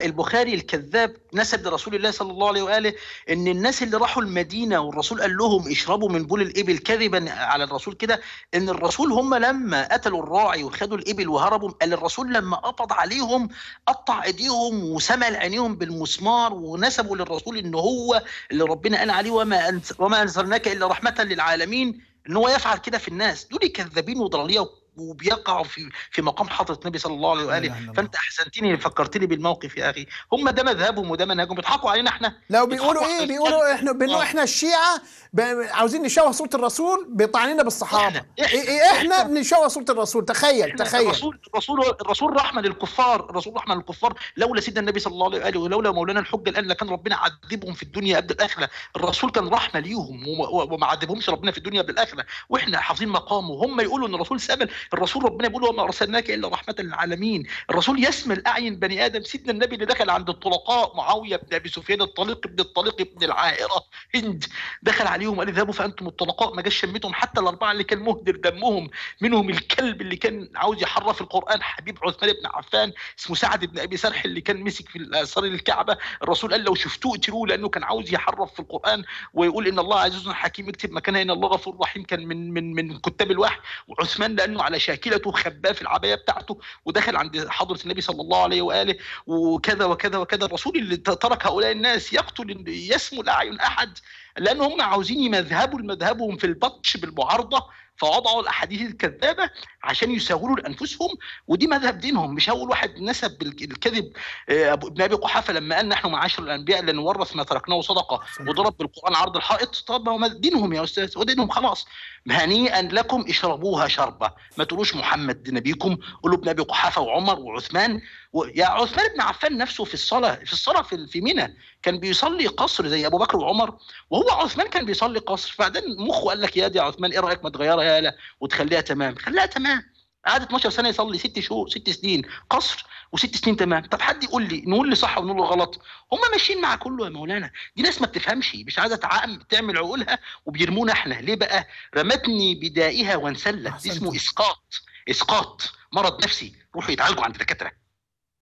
البخاري الكذاب نسب لرسول الله صلى الله عليه واله ان الناس اللي راحوا المدينه والرسول قال لهم اشربوا من بول الابل كذبا على الرسول كده ان الرسول هم لما قتلوا الراعي وخدوا الابل وهربوا قال الرسول لما قبض عليهم قطع ايديهم وسمل عينيهم بالمسمار ونسبوا للرسول ان هو اللي ربنا قال عليه وما وما انزلناك الا رحمه للعالمين ان هو يفعل كده في الناس دول كذابين وضلاليه وبيقعوا في في مقام حضره النبي صلى الله عليه واله فانت احسنتني فكرتني بالموقف يا اخي هم ده مذهبهم وده منهجهم بيضحكوا علينا احنا لو بيقولوا ايه بيقولوا احنا بانه احنا الشيعه عاوزين نشوه صوره الرسول بيطعننا بالصحابه احنا, إحنا, إيه احنا بنشوه صوره الرسول تخيل تخيل الرسول الرسول الرسول رحمه للكفار الرسول رحمه للكفار لولا سيدنا النبي صلى الله عليه واله ولولا مولانا الحجه الان لكان ربنا عذبهم في الدنيا قبل الاخره الرسول كان رحمه ليهم وما عذبهمش ربنا في الدنيا قبل الاخره واحنا حافظين مقامه وهم يقولوا ان الرسول سبل الرسول ربنا بيقول وما ارسلناك الا رحمه للعالمين الرسول يسمل اعين بني ادم سيدنا النبي اللي دخل عند الطلقاء معاويه بن ابي سفيان الطليق بن الطليق بن العائره هند دخل عليهم وقال اذهبوا فانتم الطلقاء ما جاش شمتهم حتى الاربعه اللي كان مهدر دمهم منهم الكلب اللي كان عاوز يحرف القران حبيب عثمان بن عفان اسمه سعد بن ابي سرح اللي كان مسك في اسرار الكعبه الرسول قال لو شفتوه اقتلوه لانه كان عاوز يحرف في القران ويقول ان الله عزيز حكيم اكتب مكانها ان الله غفور رحيم كان من من من كتاب الوحي وعثمان لانه على شاكلته خباه في العبايه بتاعته ودخل عند حضره النبي صلى الله عليه واله وكذا وكذا وكذا الرسول اللي ترك هؤلاء الناس يقتل يسمو الاعين احد لان هم عاوزين يمذهبوا لمذهبهم في البطش بالمعارضه فوضعوا الاحاديث الكذابه عشان يساوروا لانفسهم ودي مذهب دينهم مش اول واحد نسب الكذب ابن ابي قحافه لما قال نحن معاشر الانبياء لن نورث ما تركناه صدقه وضرب بالقران عرض الحائط طب ما دينهم يا استاذ ودينهم خلاص هنيئا لكم اشربوها شربه ما تقولوش محمد نبيكم قولوا ابن ابي قحافه وعمر وعثمان يا عثمان بن عفان نفسه في الصلاه في الصلاه في, في منى كان بيصلي قصر زي ابو بكر وعمر وهو عثمان كان بيصلي قصر بعدين مخه قال لك يا دي يا عثمان ايه رايك ما تغيرها يا لا وتخليها تمام خليها تمام قعد 12 سنه يصلي ست شهور ست سنين قصر وست سنين تمام طب حد يقول لي نقول لي صح ونقول له غلط هم ماشيين مع كله يا مولانا دي ناس ما بتفهمش مش عايزه تعقم تعمل عقولها وبيرمونا احنا ليه بقى رمتني بدائها وانسلت اسمه اسقاط اسقاط مرض نفسي روحوا يتعالجوا عند دكاتره